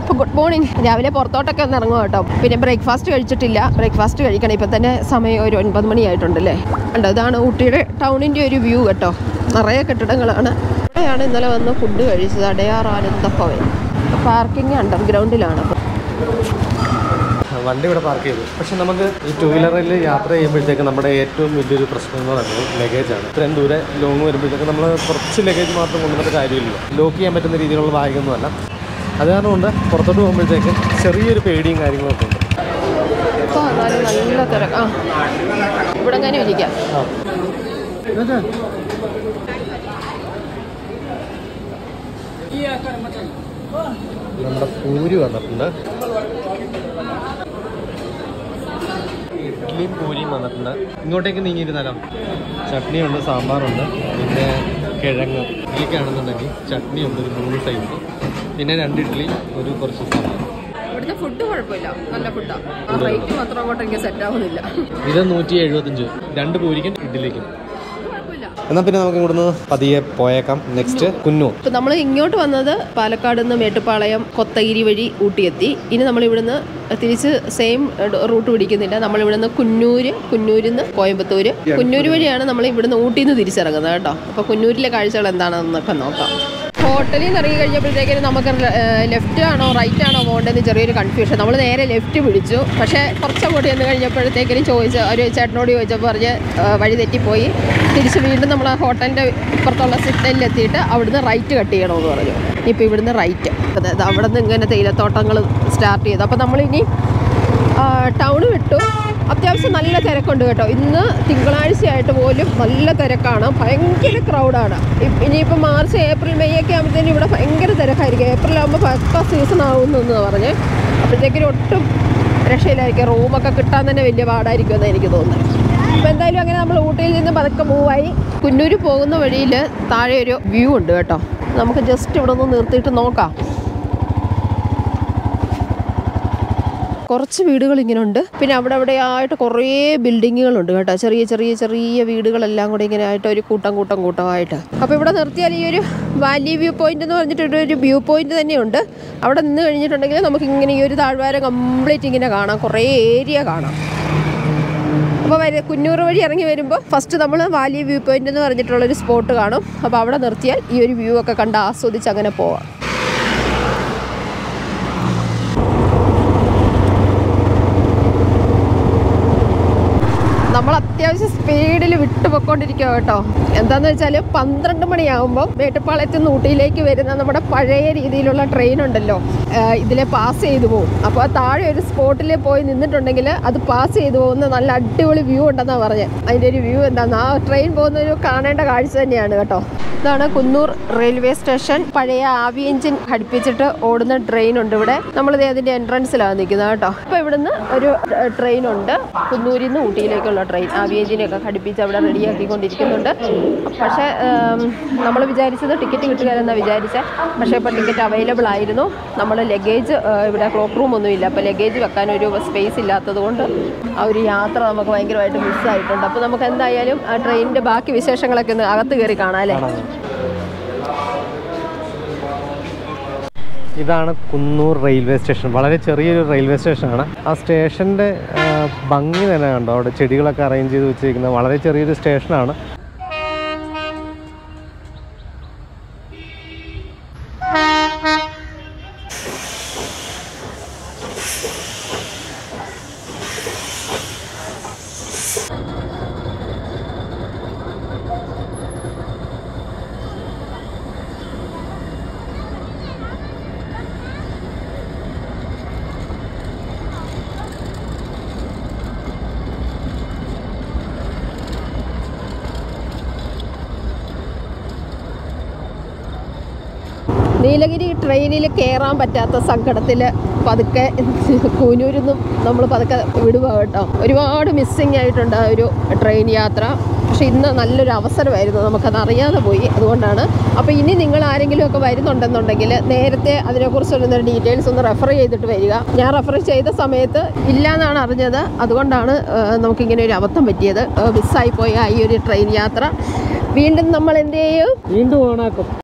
അപ്പോൾ good morning രാവിലെ പുറത്തോട്ടൊക്കെ ഒന്ന് ഇറങ്ങും കേട്ടോ പിന്നെ ബ്രേക്ക്ഫാസ്റ്റ് കഴിച്ചിട്ടില്ല ബ്രേക്ക്ഫാസ്റ്റ് കഴിക്കണം ഇപ്പം തന്നെ സമയം ഒരു ഒൻപത് മണിയായിട്ടുണ്ടല്ലേ ഉണ്ട് ഇതാണ് ഊട്ടിയുടെ ടൗണിൻ്റെ ഒരു വ്യൂ കേട്ടോ നിറയെ കെട്ടിടങ്ങളാണ് ഇവിടെയാണ് ഇന്നലെ വന്ന് ഫുഡ് കഴിച്ചത് അടയാർ ആനന്ദ ഭവൻ പാർക്കിംഗ് അണ്ടർഗ്രൗണ്ടിലാണ് അപ്പോൾ വണ്ടി ഇവിടെ പാർക്ക് ചെയ്തു പക്ഷെ നമുക്ക് ഈ ടൂ വീലറിൽ യാത്ര ചെയ്യുമ്പോഴത്തേക്ക് നമ്മുടെ ഏറ്റവും വലിയൊരു പ്രശ്നം എന്ന് പറയുന്നത് ലഗേജാണ് ഇത്രയും ദൂരെ ലോങ് വരുമ്പോഴത്തേക്ക് നമ്മൾ കുറച്ച് ലഗേജ് മാത്രം കൊണ്ടുവന്നിട്ട് കാര്യമില്ല ലോക്ക് ചെയ്യാൻ പറ്റുന്ന രീതിയിലുള്ള ബാഗൊന്നുമല്ല അത് കാരണം കൊണ്ട് പുറത്തോട്ട് പോകുമ്പോഴത്തേക്ക് ചെറിയൊരു പേടിയും കാര്യങ്ങളൊക്കെ ഉണ്ട് ഇപ്പോൾ എന്നാലും നല്ല തിരക്ക് ആ ഇവിടെ അങ്ങനെ ഇരിക്കാം ആ നമ്മുടെ പൂരി വന്നിട്ടുണ്ട് ഇഡ്ഡലിയും പൂരിയും വന്നിട്ടുണ്ട് ഇങ്ങോട്ടേക്ക് നീങ്ങിയിരുന്നാലോ ചട്നിയുണ്ട് സാമ്പാറുണ്ട് പിന്നെ കിഴങ്ങ് ഇഡ്ഡലിക്കാണെന്നുണ്ടെങ്കിൽ ചട്നിയുണ്ട് ഒരു മൂന്ന് സൈസ് പിന്നെ രണ്ട് ഇഡ്ഡലി ഒരു കുറച്ച് സാമ്പാർ ഇവിടുത്തെ ഫുഡ് കുഴപ്പമില്ല നല്ല ഫുഡാണ് ആ റേറ്റ് മാത്രം അങ്ങോട്ട് എനിക്ക് സെറ്റ് ആവുന്നില്ല ഇത് നൂറ്റി എഴുപത്തഞ്ച് രണ്ട് പൂരിക്കും ഇഡ്ഡലിക്കും കുഴപ്പമില്ല എന്നാൽ പിന്നെ നമുക്ക് ഇവിടുന്ന് പതിയെ പോയേക്കാം നെക്സ്റ്റ് കുന്നു ഇപ്പൊ നമ്മൾ ഇങ്ങോട്ട് വന്നത് പാലക്കാട് നിന്ന് മേട്ടുപ്പാളയം കൊത്തഗിരി വഴി ഊട്ടിയെത്തി ഇനി നമ്മൾ ഇവിടുന്ന് തിരിച്ച് സെയിം റൂട്ട് പിടിക്കുന്നില്ല നമ്മൾ ഇവിടുന്ന് കുന്നൂര് കുന്നൂരിൽ നിന്ന് കോയമ്പത്തൂര് കുന്നൂര് വഴിയാണ് നമ്മൾ ഇവിടുന്ന് ഊട്ടിയിൽ നിന്ന് തിരിച്ചിറങ്ങുന്നത് കേട്ടോ അപ്പോൾ കുന്നൂരിലെ കാഴ്ചകൾ എന്താണെന്നൊക്കെ നോക്കാം ഹോട്ടലിൽ നിന്ന് ഇറങ്ങി കഴിഞ്ഞപ്പോഴത്തേക്കിന് നമുക്ക് ലെഫ്റ്റ് ആണോ റൈറ്റ് ആണോ പോകേണ്ടതെന്ന് ചെറിയൊരു കൺഫ്യൂഷൻ നമ്മൾ നേരെ ലെഫ്റ്റ് പിടിച്ചു പക്ഷേ കുറച്ചങ്ങോട്ട് ചെന്ന് കഴിഞ്ഞപ്പോഴത്തേക്കിനും ചോദിച്ച ഒരു ചേട്ടനോട് ചോദിച്ചപ്പോൾ പറഞ്ഞ് ആ, വഴി തെറ്റിപ്പോയി തിരിച്ച് വീണ്ടും നമ്മൾ ആ ഹോട്ടലിൻ്റെ ഇപ്പുറത്തുള്ള സിഗ്നലിൽ എത്തിയിട്ട് അവിടുന്ന് റൈറ്റ് കട്ട് ചെയ്യണമെന്ന് പറഞ്ഞു ഇപ്പോൾ ഇവിടുന്ന് റൈറ്റ് അതായത് അവിടെ നിന്ന് ഇങ്ങനെ തേയിലത്തോട്ടങ്ങൾ സ്റ്റാർട്ട് ചെയ്തു അപ്പോൾ നമ്മളിനി ടൗൺ വിട്ടു അത്യാവശ്യം നല്ല തിരക്കുണ്ട് കേട്ടോ ഇന്ന് തിങ്കളാഴ്ചയായിട്ട് പോലും നല്ല തിരക്കാണ് ഭയങ്കര ക്രൗഡാണ് ഇനിയിപ്പോൾ മാർച്ച് ഏപ്രിൽ മെയ് ഒക്കെ ആകുമ്പോഴത്തേനും ഇവിടെ ഭയങ്കര തിരക്കായിരിക്കും ഏപ്രിൽ ആകുമ്പോൾ പക്ക സീസൺ ആവുമെന്ന് പറഞ്ഞ് അപ്പോഴത്തേക്കിനും ഒട്ടും രക്ഷയില്ലായിരിക്കും റൂമൊക്കെ കിട്ടാൻ തന്നെ വലിയ പാടായിരിക്കും എന്ന് എനിക്ക് തോന്നുന്നത് അപ്പോൾ എന്തായാലും അങ്ങനെ നമ്മൾ ഊട്ടിയിൽ നിന്ന് പതുക്കെ മൂവായി കുന്നൂര് പോകുന്ന വഴിയിൽ താഴെ ഒരു വ്യൂ ഉണ്ട് കേട്ടോ നമുക്ക് ജസ്റ്റ് ഇവിടെ നിന്ന് നിർത്തിയിട്ട് നോക്കാം കുറച്ച് വീടുകൾ ഇങ്ങനെ ഉണ്ട് പിന്നെ അവിടെ അവിടെ ആയിട്ട് കുറേ ബിൽഡിങ്ങുകളുണ്ട് കേട്ടോ ചെറിയ ചെറിയ ചെറിയ വീടുകളെല്ലാം കൂടെ ഇങ്ങനെ ആയിട്ട് ഒരു കൂട്ടം കൂട്ടം കൂട്ടമായിട്ട് അപ്പോൾ ഇവിടെ നിർത്തിയാൽ ഈ ഒരു വാലി വ്യൂ പോയിന്റ് എന്ന് പറഞ്ഞിട്ട് ഒരു വ്യൂ പോയിന്റ് തന്നെയുണ്ട് അവിടെ നിന്ന് കഴിഞ്ഞിട്ടുണ്ടെങ്കിൽ നമുക്ക് ഇങ്ങനെ ഈ ഒരു താഴ്വാരം കംപ്ലീറ്റ് ഇങ്ങനെ കാണാം കുറേ ഏരിയ കാണാം അപ്പോൾ വരെ കുന്നൂർ വഴി ഇറങ്ങി വരുമ്പോൾ ഫസ്റ്റ് നമ്മൾ വാലി വ്യൂ പോയിന്റ് എന്ന് പറഞ്ഞിട്ടുള്ളൊരു സ്പോട്ട് കാണും അപ്പോൾ അവിടെ നിർത്തിയാൽ ഈ ഒരു വ്യൂ ഒക്കെ കണ്ട് ആസ്വദിച്ച് അങ്ങനെ പോവാം നമ്മൾ അത്യാവശ്യം സ്പീഡിൽ വിട്ടു പൊക്കോണ്ടിരിക്കുക കേട്ടോ എന്താന്ന് വെച്ചാൽ പന്ത്രണ്ട് മണിയാകുമ്പോൾ മേട്ടുപ്പാളയത്ത് നിന്ന് ഊട്ടിയിലേക്ക് വരുന്ന നമ്മുടെ പഴയ രീതിയിലുള്ള ട്രെയിൻ ഉണ്ടല്ലോ ആഹ് ഇതിലെ പാസ് ചെയ്തു പോകും അപ്പോൾ ആ താഴെ ഒരു സ്പോട്ടിൽ പോയി നിന്നിട്ടുണ്ടെങ്കിൽ അത് പാസ് ചെയ്തു പോകുന്ന നല്ല അടിപൊളി വ്യൂ ഉണ്ടെന്നാണ് പറഞ്ഞത് അതിൻ്റെ ഒരു വ്യൂ എന്താണെന്ന് ആ ട്രെയിൻ പോകുന്ന ഒരു കാണേണ്ട കാഴ്ച തന്നെയാണ് കേട്ടോ ഇതാണ് കുന്നൂർ റെയിൽവേ സ്റ്റേഷൻ പഴയ ആവി എഞ്ചിൻ ഘടിപ്പിച്ചിട്ട് ഓടുന്ന ട്രെയിൻ ഉണ്ട് ഇവിടെ നമ്മളിത് അതിൻ്റെ എൻട്രൻസിലാണ് നിൽക്കുന്നത് കേട്ടോ അപ്പോൾ ഇവിടുന്ന് ഒരു ട്രെയിൻ ഉണ്ട് കുന്നൂരിൽ നിന്ന് ഊട്ടിയിലേക്കുള്ള ട്രെയിൻ ആവി എഞ്ചിനൊക്കെ ഘടിപ്പിച്ച് അവിടെ റെഡിയാക്കിക്കൊണ്ടിരിക്കുന്നുണ്ട് പക്ഷേ നമ്മൾ വിചാരിച്ചത് ടിക്കറ്റ് കിട്ടുകയെന്നാണ് വിചാരിച്ചത് പക്ഷേ ഇപ്പോൾ ടിക്കറ്റ് അവൈലബിൾ ആയിരുന്നു നമ്മൾ ലഗേജ് ഇവിടെ ക്ലോക്ക് റൂം ഒന്നും ഇല്ല അപ്പോൾ ലഗേജ് വെക്കാൻ ഒരു സ്പേസ് ഇല്ലാത്തത് കൊണ്ട് ആ ഒരു യാത്ര നമുക്ക് ഭയങ്കരമായിട്ട് മിസ്സായിട്ടുണ്ട് അപ്പോൾ നമുക്ക് എന്തായാലും ആ ട്രെയിനിൻ്റെ ബാക്കി വിശേഷങ്ങളൊക്കെ ഒന്ന് അകത്ത് കയറി കാണാം അല്ലേ ഇതാണ് കുന്നൂർ റെയിൽവേ സ്റ്റേഷൻ വളരെ ചെറിയൊരു റെയിൽവേ സ്റ്റേഷനാണ് ആ സ്റ്റേഷൻ്റെ ഭംഗി തന്നെ കണ്ടോ അവിടെ ചെടികളൊക്കെ അറേഞ്ച് ചെയ്ത് വെച്ചിരിക്കുന്നത് വളരെ ചെറിയൊരു സ്റ്റേഷനാണ് നീലഗിരി ട്രെയിനിൽ കയറാൻ പറ്റാത്ത സങ്കടത്തിൽ പതുക്കെ കൂനൂരിൽ നിന്നും നമ്മൾ പതുക്കെ വിടുക കേട്ടോ ഒരുപാട് മിസ്സിങ് ആയിട്ടുണ്ട് ആ ഒരു ട്രെയിൻ യാത്ര പക്ഷെ ഇന്ന് നല്ലൊരു അവസരമായിരുന്നു നമുക്കത് അറിയാതെ പോയി അതുകൊണ്ടാണ് അപ്പോൾ ഇനി നിങ്ങൾ ആരെങ്കിലും ഒക്കെ വരുന്നുണ്ടെന്നുണ്ടെങ്കിൽ നേരത്തെ അതിനെക്കുറിച്ചുള്ള ഡീറ്റെയിൽസ് ഒന്ന് റെഫർ ചെയ്തിട്ട് വരിക ഞാൻ റെഫർ ചെയ്ത സമയത്ത് ഇല്ല എന്നാണ് അറിഞ്ഞത് അതുകൊണ്ടാണ് ആ, നമുക്കിങ്ങനെ ഒരു അബദ്ധം പറ്റിയത് മിസ്സായി പോയ ഈ ഒരു ട്രെയിൻ യാത്ര വീണ്ടും നമ്മൾ എന്ത് ചെയ്യും വീണ്ടും ഓണാക്കും